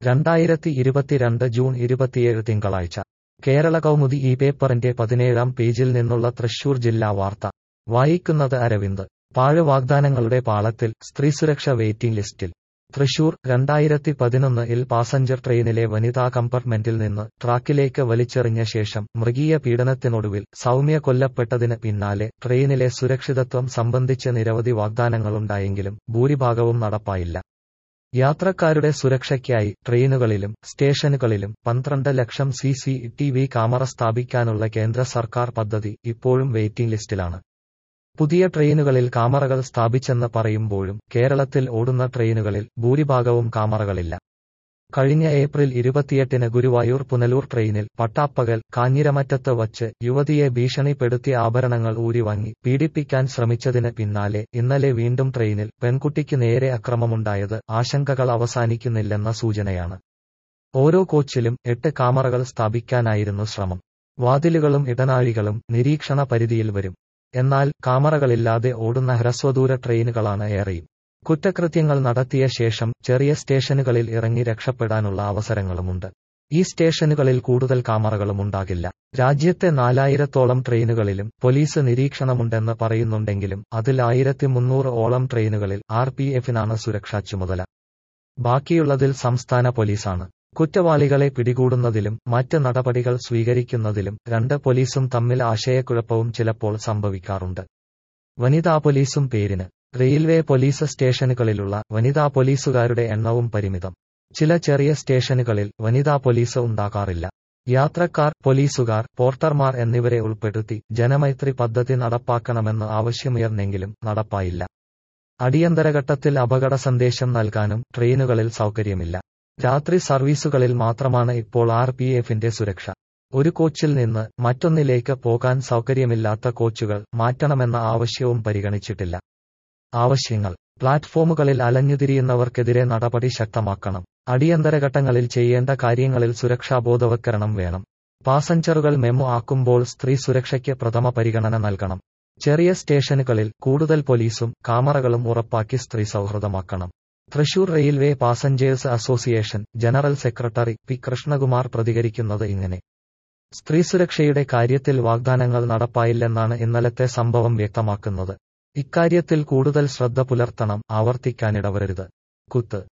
രണ്ടായിരത്തി ഇരുപത്തിരണ്ട് ജൂൺ ഇരുപത്തിയേഴ് തിങ്കളാഴ്ച കേരള കൗമുദി ഈ പേപ്പറിന്റെ പതിനേഴാം പേജിൽ നിന്നുള്ള തൃശൂർ ജില്ലാ വാർത്ത വായിക്കുന്നത് അരവിന്ദ് പാഴ് വാഗ്ദാനങ്ങളുടെ പാളത്തിൽ സ്ത്രീസുരക്ഷ വെയിറ്റിംഗ് ലിസ്റ്റിൽ തൃശൂർ രണ്ടായിരത്തി പതിനൊന്ന് ഇൽ പാസഞ്ചർ ട്രെയിനിലെ വനിതാ കമ്പാർട്ട്മെന്റിൽ നിന്ന് ട്രാക്കിലേക്ക് വലിച്ചെറിഞ്ഞ ശേഷം മൃഗീയ പീഡനത്തിനൊടുവിൽ സൗമ്യ കൊല്ലപ്പെട്ടതിന് പിന്നാലെ ട്രെയിനിലെ സുരക്ഷിതത്വം സംബന്ധിച്ച് നിരവധി വാഗ്ദാനങ്ങളുണ്ടായെങ്കിലും ഭൂരിഭാഗവും നടപ്പായില്ല യാത്രക്കാരുടെ സുരക്ഷയ്ക്കായി ട്രെയിനുകളിലും സ്റ്റേഷനുകളിലും പന്ത്രണ്ട് ലക്ഷം C C T V camera സ്ഥാപിക്കാനുള്ള കേന്ദ്ര സർക്കാർ പദ്ധതി ഇപ്പോഴും വെയിറ്റിംഗ് ലിസ്റ്റിലാണ് പുതിയ ട്രെയിനുകളിൽ ക്യാമറകൾ സ്ഥാപിച്ചെന്ന് പറയുമ്പോഴും കേരളത്തിൽ ഓടുന്ന ട്രെയിനുകളിൽ ഭൂരിഭാഗവും ക്യാമറകളില്ല കഴിഞ്ഞ ഏപ്രിൽ ഇരുപത്തിയെട്ടിന് ഗുരുവായൂർ പുനലൂർ ട്രെയിനിൽ പട്ടാപ്പകൽ കാഞ്ഞിരമറ്റത്ത് വച്ച് യുവതിയെ ഭീഷണിപ്പെടുത്തി ആഭരണങ്ങൾ ഊരിവാങ്ങി പീഡിപ്പിക്കാൻ ശ്രമിച്ചതിന് പിന്നാലെ ഇന്നലെ വീണ്ടും ട്രെയിനിൽ പെൺകുട്ടിക്ക് നേരെ അക്രമമുണ്ടായത് ആശങ്കകൾ അവസാനിക്കുന്നില്ലെന്ന സൂചനയാണ് ഓരോ കോച്ചിലും എട്ട് ക്യാമറകൾ സ്ഥാപിക്കാനായിരുന്നു ശ്രമം വാതിലുകളും ഇടനാഴികളും നിരീക്ഷണ പരിധിയിൽ വരും എന്നാൽ ക്യാമറകളില്ലാതെ ഓടുന്ന ഹ്രസ്വദൂര ട്രെയിനുകളാണ് ഏറെയും കുറ്റകൃത്യങ്ങൾ നടത്തിയ ശേഷം ചെറിയ സ്റ്റേഷനുകളിൽ ഇറങ്ങി രക്ഷപ്പെടാനുള്ള അവസരങ്ങളുമുണ്ട് ഈ സ്റ്റേഷനുകളിൽ കൂടുതൽ ക്യാമറകളും ഉണ്ടാകില്ല രാജ്യത്തെ നാലായിരത്തോളം ട്രെയിനുകളിലും പോലീസ് നിരീക്ഷണമുണ്ടെന്ന് പറയുന്നുണ്ടെങ്കിലും അതിൽ ആയിരത്തി മുന്നൂറ് ഓളം ട്രെയിനുകളിൽ ആർ പി എഫിനാണ് സുരക്ഷാ ചുമതല ബാക്കിയുള്ളതിൽ സംസ്ഥാന പോലീസാണ് കുറ്റവാളികളെ പിടികൂടുന്നതിലും മറ്റ് നടപടികൾ സ്വീകരിക്കുന്നതിലും രണ്ട് പോലീസും തമ്മിൽ ആശയക്കുഴപ്പവും ചിലപ്പോൾ സംഭവിക്കാറുണ്ട് വനിതാ പോലീസും പേരിന് റെയിൽവേ പോലീസ് സ്റ്റേഷനുകളിലുള്ള വനിതാ പോലീസുകാരുടെ എണ്ണവും പരിമിതം ചില ചെറിയ സ്റ്റേഷനുകളിൽ വനിതാ പോലീസ് ഉണ്ടാകാറില്ല യാത്രക്കാർ പോലീസുകാർ പോർട്ടർമാർ എന്നിവരെ ഉൾപ്പെടുത്തി ജനമൈത്രി പദ്ധതി നടപ്പാക്കണമെന്ന് ആവശ്യമുയർന്നെങ്കിലും നടപ്പായില്ല അടിയന്തരഘട്ടത്തിൽ അപകട സന്ദേശം നൽകാനും ട്രെയിനുകളിൽ സൗകര്യമില്ല രാത്രി സർവീസുകളിൽ മാത്രമാണ് ഇപ്പോൾ ആർ പി എഫിന്റെ സുരക്ഷ ഒരു കോച്ചിൽ നിന്ന് മറ്റൊന്നിലേക്ക് പോകാൻ സൗകര്യമില്ലാത്ത കോച്ചുകൾ മാറ്റണമെന്ന ആവശ്യവും പരിഗണിച്ചിട്ടില്ല ആവശ്യങ്ങൾ പ്ലാറ്റ്ഫോമുകളിൽ അലഞ്ഞുതിരിയുന്നവർക്കെതിരെ നടപടി ശക്തമാക്കണം അടിയന്തരഘട്ടങ്ങളിൽ ചെയ്യേണ്ട കാര്യങ്ങളിൽ സുരക്ഷാബോധവൽക്കരണം വേണം പാസഞ്ചറുകൾ മെമോ ആക്കുമ്പോൾ സ്ത്രീ സുരക്ഷയ്ക്ക് പ്രഥമ പരിഗണന നൽകണം ചെറിയ സ്റ്റേഷനുകളിൽ കൂടുതൽ പോലീസും ക്യാമറകളും ഉറപ്പാക്കി സ്ത്രീ സൗഹൃദമാക്കണം Thrissur railway passengers association general secretary P Krishnakumar പ്രതികരിക്കുന്നത് ഇങ്ങനെ സ്ത്രീ സുരക്ഷയുടെ കാര്യത്തിൽ വാഗ്ദാനങ്ങൾ നടപ്പായില്ലെന്നാണ് ഇന്നലത്തെ സംഭവം വ്യക്തമാക്കുന്നത് ഇക്കാര്യത്തിൽ കൂടുതൽ ശ്രദ്ധ പുലർത്തണം ആവർത്തിക്കാനിടവരരുത് കുത്ത്